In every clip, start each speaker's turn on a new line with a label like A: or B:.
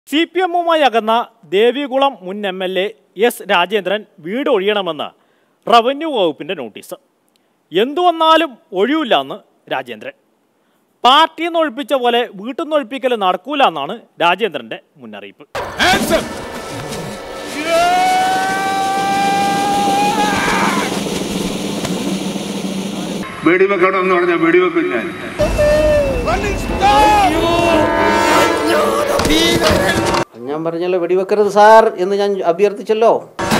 A: C P എമ്മുമായി അകന്ന ദേവികുളം മുൻ M L A S Rajendran വീട് ഒഴിയണമെന്ന് റവന്യൂ വകുപ്പിന്റെ നോട്ടീസ് എന്തു വന്നാലും ഒഴിയില്ലെന്ന് രാജേന്ദ്രൻ പാർട്ടിയിൽ നിന്ന് ഒഴിപ്പിച്ച പോലെ വീട്ടിൽ നിന്ന് ഒഴിപ്പിക്കൽ നടക്കൂല എന്നാണ് രാജേന്ദ്രന്റെ മുന്നറിയിപ്പ്
B: വെടിവെക്കണം എന്ന് പറഞ്ഞാൽ വെടിവെക്കും ഞാൻ
C: ഞാൻ പറഞ്ഞല്ലോ വെടിവെക്കരുത് സാർ എന്ന് ഞാൻ അഭ്യർത്ഥിച്ചല്ലോ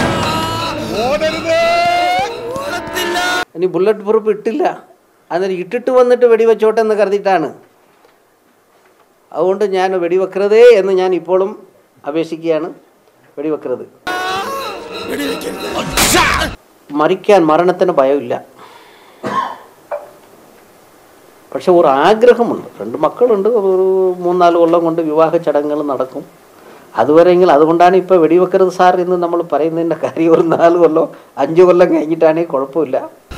C: ഇനി ബുള്ളറ്റ് പ്രൂഫ് ഇട്ടില്ല അന്നേരം ഇട്ടിട്ട് വന്നിട്ട് വെടിവെച്ചോട്ടെ എന്ന് കരുതിയിട്ടാണ് അതുകൊണ്ട് ഞാൻ വെടിവെക്കരുതേ എന്ന് ഞാൻ ഇപ്പോഴും അപേക്ഷിക്കുകയാണ് വെടിവെക്കരുത് മരിക്കാൻ മരണത്തിന് ഭയമില്ല പക്ഷെ ഒരു ആഗ്രഹമുണ്ട് രണ്ട് മക്കളുണ്ട് ഒരു മൂന്നാല് കൊല്ലം കൊണ്ട് വിവാഹ ചടങ്ങുകൾ നടക്കും അതുവരെയെങ്കിൽ അതുകൊണ്ടാണ് ഇപ്പോൾ വെടിവെക്കരുത് സാർ എന്ന് നമ്മൾ പറയുന്നതിൻ്റെ കാര്യം ഒരു നാല് കൊല്ലം അഞ്ച് കൊല്ലം കഴിഞ്ഞിട്ടാണെങ്കിൽ കുഴപ്പമില്ല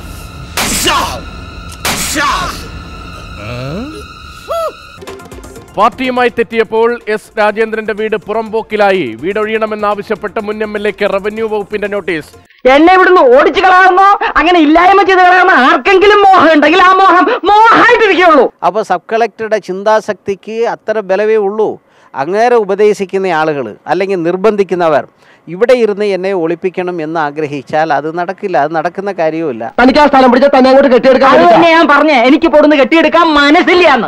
D: പാർട്ടിയുമായി തെറ്റിയപ്പോൾ എസ് രാജേന്ദ്രന്റെ വീട് പുറംപോക്കിലായി വീടൊഴിയണമെന്നാവശ്യപ്പെട്ട മുൻ എം എൽ എക്ക് റവന്യൂ വകുപ്പിന്റെ നോട്ടീസ്
E: എന്നെ ഇവിടുന്ന് ഓടിച്ചു കളയാമെന്നോ അങ്ങനെ ഇല്ലായ്മ ചെയ്ത് കളയാമെന്നോ ആർക്കെങ്കിലും മോഹം ഉണ്ടെങ്കിൽ ആ മോഹം മോഹമായിട്ടിരിക്കുള്ളൂ
C: അപ്പോൾ സബ് കളക്ടറുടെ ചിന്താശക്തിക്ക് അത്ര ബലവേ ഉള്ളൂ അങ്ങേരെ ഉപദേശിക്കുന്ന ആളുകൾ അല്ലെങ്കിൽ നിർബന്ധിക്കുന്നവർ ഇവിടെ ഇരുന്ന് എന്നെ ഒളിപ്പിക്കണം എന്ന് ആഗ്രഹിച്ചാൽ അത് നടക്കില്ല അത് നടക്കുന്ന കാര്യവുമില്ല
E: തനിക്ക് ആ സ്ഥലം പിടിച്ചാൽ തന്നെ അങ്ങോട്ട് കെട്ടിയെടുക്കാൻ അത് തന്നെ ഞാൻ പറഞ്ഞേ എനിക്ക് പൊടുന്ന് കെട്ടിയെടുക്കാൻ മനസ്സില്ലാന്ന്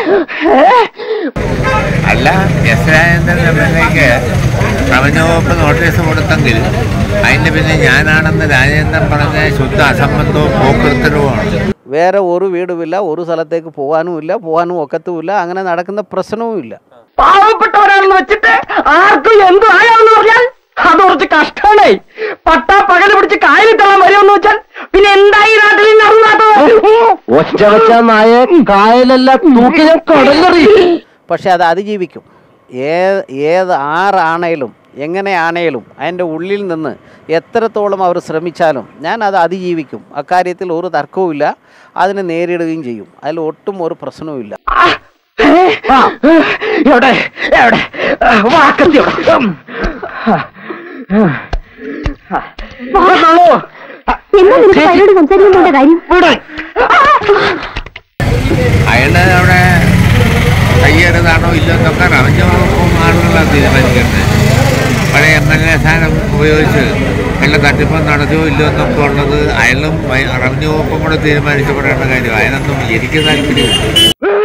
F: അല്ല എസ് രാജേന്ദ്രൻ എം എൽ എക്ക് റവന്യൂ വകുപ്പ് നോട്ടീസ് കൊടുത്തെങ്കിൽ അതിന് പിന്നെ ഞാനാണെന്ന് രാജേന്ദ്രൻ പറഞ്ഞ ശുദ്ധ അസംബന്ധവും പോക്കൃത്തരവുമാണ്
C: വേറെ ഒരു വീടുമില്ല ഒരു സ്ഥലത്തേക്ക് പോകാനുമില്ല പോകാനും ഒക്കത്തുമില്ല അങ്ങനെ നടക്കുന്ന പ്രശ്നവുമില്ല
E: പാവപ്പെട്ടവരാണെന്ന് വെച്ചിട്ട് ആർക്കും എന്തു ആയാമെന്ന് പറഞ്ഞാൽ അത് കുറച്ച് കഷ്ടമാണേ പട്ടാ പകല് പിടിച്ച് കായലിൽ തള്ളാൻ വരുമെന്ന് വെച്ചാൽ പിന്നെ എന്തായി നാട്ടിൽ ഒച്ച വെച്ച നായ കായലെല്ലാം തൂക്കി ഞാൻ കടലറി
C: പക്ഷെ അത് അതിജീവിക്കും ഏ ഏത് ആറാണേലും എങ്ങനെ ആണേലും അതിൻ്റെ ഉള്ളിൽ നിന്ന് എത്രത്തോളം അവർ ശ്രമിച്ചാലും ഞാൻ അത് അതിജീവിക്കും അക്കാര്യത്തിൽ ഒരു തർക്കവുമില്ല അതിനെ നേരിടുകയും ചെയ്യും അതിൽ ഒട്ടും ഒരു പ്രശ്നവുമില്ല
E: എവിടെ എവിടെ വാക്കത്തി
G: എന്താ നിനക്ക് പയ്യനോട് സംസാരിക്കേണ്ട കാര്യം
F: അയാളുടെ അവിടെ കയ്യേറിയതാണോ ഇല്ലോ എന്നൊക്കെ റവന്യൂ വകുപ്പും ആളുകളാണ് തീരുമാനിക്കുന്നത് പഴയ എം എൽ എ സ്ഥാനം ഉപയോഗിച്ച് വല്ല തട്ടിപ്പം നടത്തിയോ ഇല്ലോ എന്നൊക്കെ ഉള്ളത് അയാളും വൈ- റവന്യൂ വകുപ്പും കൂടെ തീരുമാനിക്കപ്പെടേണ്ട കാര്യം അതിനൊന്നും എനിക്ക് താല്പര്യമില്ല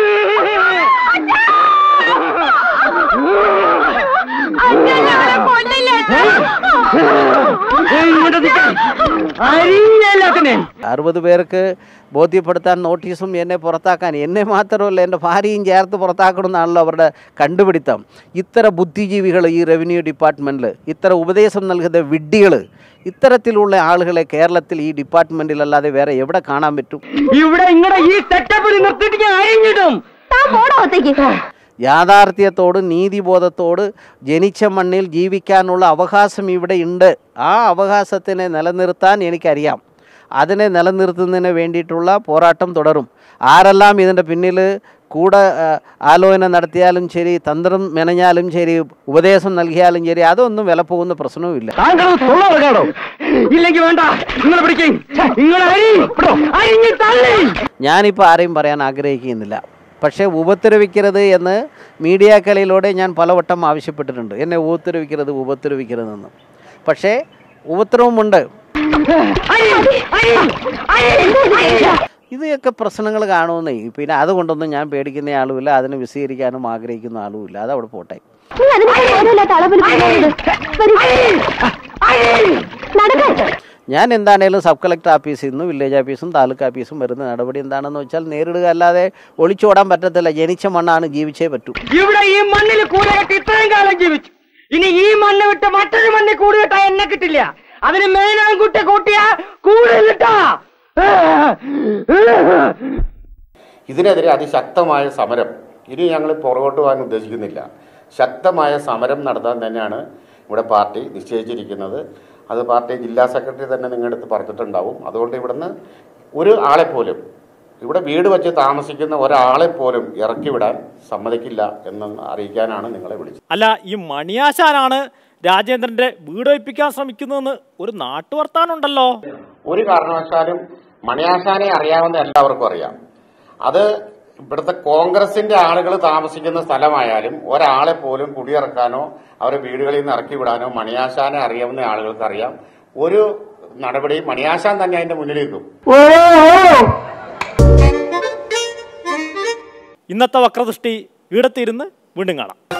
C: അറുപത് പേർക്ക് ബോധ്യപ്പെടുത്താൻ നോട്ടീസും എന്നെ പുറത്താക്കാൻ എന്നെ മാത്രമല്ല എൻ്റെ ഭാര്യയും ചേർത്ത് പുറത്താക്കണമെന്നാണല്ലോ അവരുടെ കണ്ടുപിടുത്തം ഇത്ര ബുദ്ധിജീവികൾ ഈ റവന്യൂ ഡിപ്പാർട്ട്മെൻറ്റിൽ ഇത്ര ഉപദേശം നൽകുന്ന വിഡ്ഢികൾ ഇത്തരത്തിലുള്ള ആളുകളെ കേരളത്തിൽ ഈ ഡിപ്പാർട്ട്മെൻറ്റിലല്ലാതെ വേറെ എവിടെ കാണാൻ പറ്റും
E: ഇവിടെ ഇങ്ങടെ ഈ സെറ്റപ്പിൽ നിർത്തിയിട്ട് ഞാൻ അഴിഞ്ഞിടും
G: താൻ പോടോ അകത്തേക്ക്
C: യാഥാർത്ഥ്യത്തോട് നീതിബോധത്തോട് ജനിച്ച മണ്ണിൽ ജീവിക്കാനുള്ള അവകാശം ഇവിടെ ഉണ്ട് ആ അവകാശത്തിനെ നിലനിർത്താൻ എനിക്കറിയാം അതിനെ നിലനിർത്തുന്നതിന് വേണ്ടിയിട്ടുള്ള പോരാട്ടം തുടരും ആരെല്ലാം ഇതിൻ്റെ പിന്നിൽ കൂടെ ആ, ആലോചന നടത്തിയാലും ശരി തന്ത്രം മെനഞ്ഞാലും ശരി ഉപദേശം നൽകിയാലും ശരി അതൊന്നും വില പോകുന്ന പ്രശ്നവുമില്ല
E: താങ്കൾ തൊള്ളോ ഇല്ലെങ്കിൽ വേണ്ട നിങ്ങൾ പിടിക്കും നിങ്ങൾ അരി അരിഞ്ഞ് തള്ളി
C: ഞാനിപ്പോൾ ആരെയും പറയാൻ ആഗ്രഹിക്കുന്നില്ല പക്ഷേ ഉപദ്രവിക്കരുത് എന്ന് മീഡിയാക്കളിലൂടെ ഞാൻ പലവട്ടം ആവശ്യപ്പെട്ടിട്ടുണ്ട് എന്നെ ഉപദ്രവിക്കരുത് ഉപദ്രവിക്കരുതെന്ന് പക്ഷേ ഉപദ്രവമുണ്ട്
E: അരി അരി അരി
C: ഇതൊക്കെ പ്രശ്നങ്ങൾ കാണുമെന്നേ പിന്നെ അതുകൊണ്ടൊന്നും ഞാൻ പേടിക്കുന്ന ആളുമില്ല അതിനെ വിശദീകരിക്കാനും ആഗ്രഹിക്കുന്ന ആളുമില്ല അത് അവിടെ പോട്ടെ
G: നീ അതിന് പോരല്ലാത്ത അളവിൽ പോകുന്നത് വരൂ. നടക്കാൻ
C: ഞാൻ എന്താണേലും സബ് കളക്ടർ ഓഫീസിൽ നിന്നും വില്ലേജ് ഓഫീസും താലൂക്ക് ഓഫീസും വരുന്ന നടപടി എന്താണെന്ന് വെച്ചാൽ നേരിടുക അല്ലാതെ ഒളിച്ചോടാൻ പറ്റത്തില്ല ജനിച്ച മണ്ണാണ് ജീവിച്ചേ പറ്റൂ
E: ഇവിടെ ഈ മണ്ണിൽ കൂടെ കെട്ടി ഇത്രയും കാലം ജീവിച്ചു ഇനി ഈ മണ്ണ് വിട്ട് മറ്റൊരു മണ്ണിൽ കൂടി കിട്ടാ എന്നെ കിട്ടില്ല അതിന് മേനാൻകുട്ടി കൂട്ടിയ കൂടെ കിട്ടാ
H: ഇതിനെതിരെ അതിശക്തമായ സമരം ഇനി ഞങ്ങൾ പുറകോട്ട് പോകാൻ ഉദ്ദേശിക്കുന്നില്ല ശക്തമായ സമരം നടത്താൻ തന്നെയാണ് ഇവിടെ പാർട്ടി നിശ്ചയിച്ചിരിക്കുന്നത് അത് പാർട്ടി ജില്ലാ സെക്രട്ടറി തന്നെ നിങ്ങളുടെ അടുത്ത് പറഞ്ഞിട്ടുണ്ടാവും അതുകൊണ്ട് ഇവിടുന്ന് ഒരു ആളെപ്പോലും ഇവിടെ വീട് വെച്ച് താമസിക്കുന്ന ഒരാളെ പോലും ഇറക്കി വിടാൻ സമ്മതിക്കില്ല എന്ന് അറിയിക്കാനാണ് നിങ്ങളെ വിളിച്ചത്
A: അല്ല ഈ മണിയാശാനാണ് രാജേന്ദ്രന്റെ വീട് ഒഴിപ്പിക്കാൻ ശ്രമിക്കുന്നതെന്ന് ഒരു നാട്ടുവർത്താനുണ്ടല്ലോ
H: ഒരു കാരണവശാലും മണിയാശാനെ അറിയാവുന്ന എല്ലാവർക്കും അറിയാം അത് ഇവിടുത്തെ കോൺഗ്രസിന്റെ ആളുകൾ താമസിക്കുന്ന സ്ഥലമായാലും ഒരാളെ പോലും കുടിയിറക്കാനോ അവരെ വീടുകളിൽ നിന്ന് ഇറക്കി വിടാനോ മണിയാശാനെ അറിയാവുന്ന ആളുകൾക്ക് അറിയാം ഒരു നടപടിയും മണിയാശാൻ തന്നെ അതിന്റെ മുന്നിലേക്കും
A: ഇന്നത്തെ വക്രദൃഷ്ടി ഈടത്തിരുന്ന് വീണ്ടും കാണാം